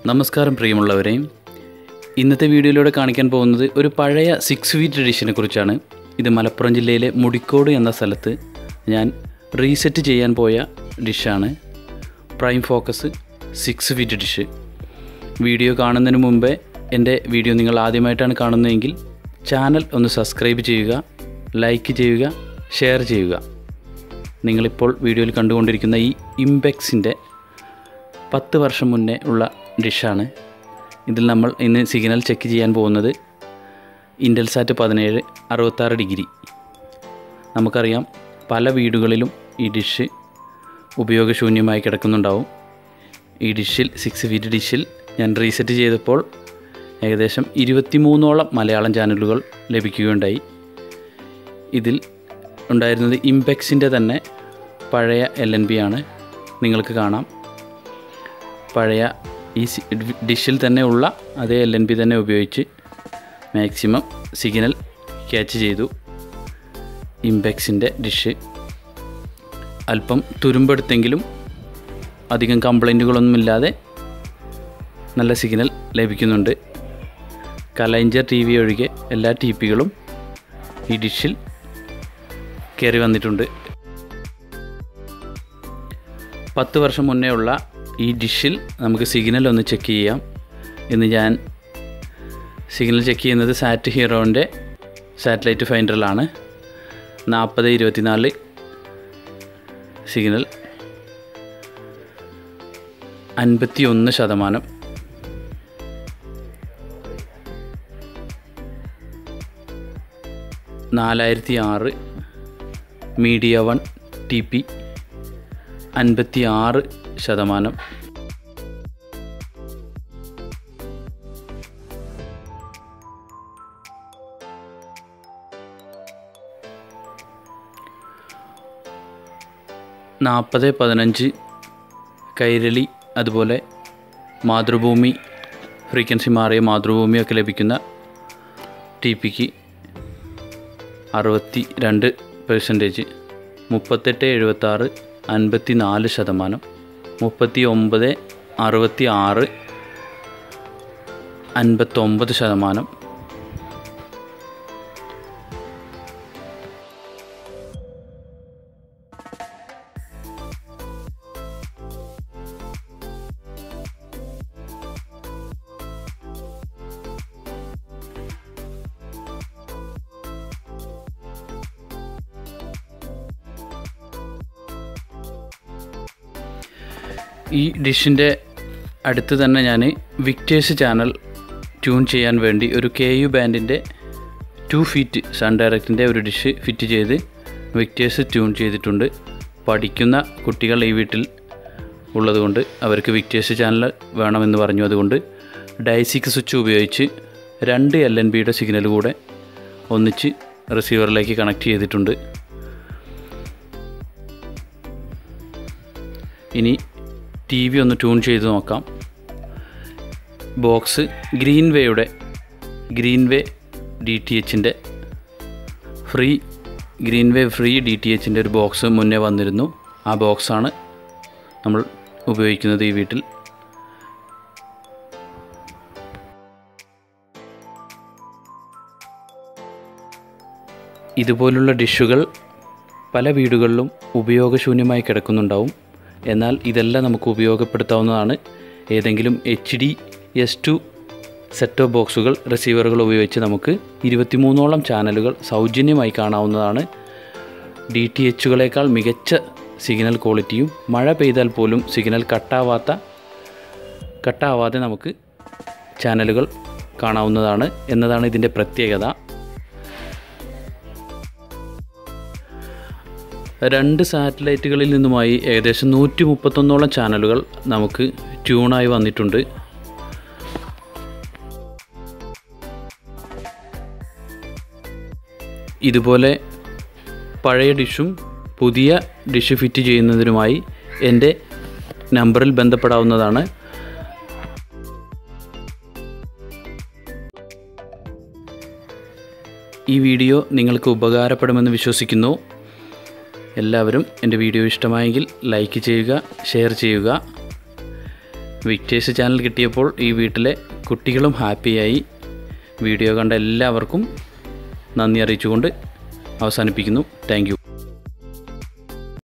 നമസ്കാരം പ്രിയമുള്ളവരെ ഇന്നത്തെ വീഡിയോയിലൂടെ കാണിക്കാൻ പോകുന്നത് ഒരു പഴയ സിക്സ് ഫീറ്റ് ഡിഷിനെ കുറിച്ചാണ് ഇത് മലപ്പുറം ജില്ലയിലെ മുടിക്കോട് എന്ന സ്ഥലത്ത് ഞാൻ റീസെറ്റ് ചെയ്യാൻ പോയ ഡിഷാണ് prime focus six feet dish video കാണുന്നതിന് മുമ്പേ എൻ്റെ വീഡിയോ നിങ്ങൾ ആദ്യമായിട്ടാണ് കാണുന്നതെങ്കിൽ ചാനൽ ഒന്ന് സബ്സ്ക്രൈബ് ചെയ്യുക ലൈക്ക് ചെയ്യുക ഷെയർ ചെയ്യുക നിങ്ങളിപ്പോൾ വീഡിയോയിൽ കണ്ടുകൊണ്ടിരിക്കുന്ന ഈ ഇംപെക്സിൻ്റെ പത്ത് വർഷം മുന്നേ ഉള്ള ഡിഷാണ് ഇതിൽ നമ്മൾ ഇന്ന് സിഗ്നൽ ചെക്ക് ചെയ്യാൻ പോകുന്നത് ഇൻറ്റൽസാറ്റ് പതിനേഴ് അറുപത്താറ് ഡിഗ്രി നമുക്കറിയാം പല വീടുകളിലും ഈ ഡിഷ് ഉപയോഗശൂന്യമായി കിടക്കുന്നുണ്ടാവും ഈ ഡിഷിൽ സിക്സ് ഫീറ്റ് ഡിഷിൽ ഞാൻ റീസെറ്റ് ചെയ്തപ്പോൾ ഏകദേശം ഇരുപത്തിമൂന്നോളം മലയാളം ചാനലുകൾ ലഭിക്കുകയുണ്ടായി ഇതിൽ ഉണ്ടായിരുന്നത് ഇംപെക്സിൻ്റെ തന്നെ പഴയ എൽ എൻ ബി ആണ് നിങ്ങൾക്ക് കാണാം പഴയ ഈ സി- ഡിഷിൽ തന്നെ ഉള്ള അതേ എൽ എൻ ബി തന്നെ ഉപയോഗിച്ച് മാക്സിമം സിഗ്നൽ ക്യാച്ച് ചെയ്തു ഇംപെക്സിൻ്റെ ഡിഷ് അല്പം തുരുമ്പെടുത്തെങ്കിലും അധികം കംപ്ലൈൻറ്റുകളൊന്നുമില്ലാതെ നല്ല സിഗ്നൽ ലഭിക്കുന്നുണ്ട് കലൈഞ്ചർ ടി വി ഒഴികെ എല്ലാ ടി പികളും ഈ ഡിഷിൽ കയറി വന്നിട്ടുണ്ട് പത്ത് വർഷം മുന്നേ ഉള്ള ഈ ഡിഷിൽ നമുക്ക് സിഗ്നൽ ഒന്ന് ചെക്ക് ചെയ്യാം ഇന്ന് ഞാൻ സിഗ്നൽ ചെക്ക് ചെയ്യുന്നത് സാറ്റ് ഹീറോൻ്റെ സാറ്റലൈറ്റ് ഫൈൻഡറിലാണ് നാൽപ്പത് ഇരുപത്തിനാല് സിഗ്നൽ അൻപത്തി ഒന്ന് ശതമാനം നാലായിരത്തി ആറ് മീഡിയ വൺ ടി പി അൻപത്തി ആറ് ശതമാനം നാൽപ്പത് പതിനഞ്ച് കൈരളി അതുപോലെ മാതൃഭൂമി ഫ്രീക്വൻസി മാറിയ മാതൃഭൂമിയൊക്കെ ലഭിക്കുന്ന ടി പിക്ക് അറുപത്തി രണ്ട് പെർസെൻറ്റേജ് മുപ്പത്തെട്ട് എഴുപത്താറ് അൻപത്തി നാല് ശതമാനം മുപ്പത്തി ഒമ്പത് അറുപത്തി ആറ് അൻപത്തൊമ്പത് ശതമാനം ഈ ഡിഷിൻ്റെ അടുത്ത് തന്നെ ഞാൻ വിക്ടേഴ്സ് ചാനൽ ട്യൂൺ ചെയ്യാൻ വേണ്ടി ഒരു കെ യു ബാൻഡിൻ്റെ ടു ഫീറ്റ് സൺ ഡയറക്റ്റിൻ്റെ ഒരു ഡിഷ് ഫിറ്റ് ചെയ്ത് വിക്ടേഴ്സ് ട്യൂൺ ചെയ്തിട്ടുണ്ട് പഠിക്കുന്ന കുട്ടികൾ ഈ വീട്ടിൽ ഉള്ളതുകൊണ്ട് അവർക്ക് വിക്ടേഴ്സ് ചാനൽ വേണമെന്ന് പറഞ്ഞു അതുകൊണ്ട് ഡൈസിക് സ്വിച്ച് ഉപയോഗിച്ച് രണ്ട് എൽ എൻ ബിയുടെ സിഗ്നൽ കൂടെ ഒന്നിച്ച് റിസീവറിലേക്ക് കണക്ട് ചെയ്തിട്ടുണ്ട് ഇനി ടി വി ഒന്ന് ട്യൂൺ ചെയ്ത് നോക്കാം ബോക്സ് ഗ്രീൻ വേയുടെ ഗ്രീൻ വേ ഡി ടി എച്ചിൻ്റെ free green way free D T എച്ചിൻ്റെ ഒരു ബോക്സ് മുന്നേ വന്നിരുന്നു ആ ബോക്സാണ് നമ്മൾ ഉപയോഗിക്കുന്നത് ഈ വീട്ടിൽ ഇതുപോലുള്ള ഡിഷുകൾ പല വീടുകളിലും ഉപയോഗശൂന്യമായി കിടക്കുന്നുണ്ടാവും എന്നാൽ ഇതെല്ലാം നമുക്ക് ഉപയോഗപ്പെടുത്താവുന്നതാണ് ഏതെങ്കിലും H D S to set of ബോക്സുകൾ റിസീവറുകൾ ഉപയോഗിച്ച് നമുക്ക് ഇരുപത്തിമൂന്നോളം ചാനലുകൾ സൗജന്യമായി കാണാവുന്നതാണ് ഡി ടി എച്ചുകളേക്കാൾ മികച്ച സിഗ്നൽ ക്വാളിറ്റിയും മഴ പെയ്താൽ പോലും സിഗ്നൽ കട്ടാവാത്ത കട്ടാവാതെ നമുക്ക് ചാനലുകൾ കാണാവുന്നതാണ് എന്നതാണ് ഇതിൻ്റെ പ്രത്യേകത രണ്ട് സാറ്റലൈറ്റുകളിൽ നിന്നുമായി ഏകദേശം നൂറ്റി മുപ്പത്തൊന്നോളം ചാനലുകൾ നമുക്ക് ട്യൂണായി വന്നിട്ടുണ്ട് ഇതുപോലെ പഴയ ഡിഷും പുതിയ ഡിഷ് ഫിറ്റ് ചെയ്യുന്നതിനുമായി എൻ്റെ നമ്പറിൽ ബന്ധപ്പെടാവുന്നതാണ് ഈ വീഡിയോ നിങ്ങൾക്ക് ഉപകാരപ്പെടുമെന്ന് വിശ്വസിക്കുന്നു എല്ലാവരും എൻ്റെ വീഡിയോ ഇഷ്ടമായെങ്കിൽ ലൈക്ക് ചെയ്യുക ഷെയർ ചെയ്യുക വിക്ടേഴ്സ് ചാനൽ കിട്ടിയപ്പോൾ ഈ വീട്ടിലെ കുട്ടികളും ഹാപ്പിയായി വീഡിയോ കണ്ട എല്ലാവർക്കും നന്ദി അറിയിച്ചുകൊണ്ട് അവസാനിപ്പിക്കുന്നു താങ്ക്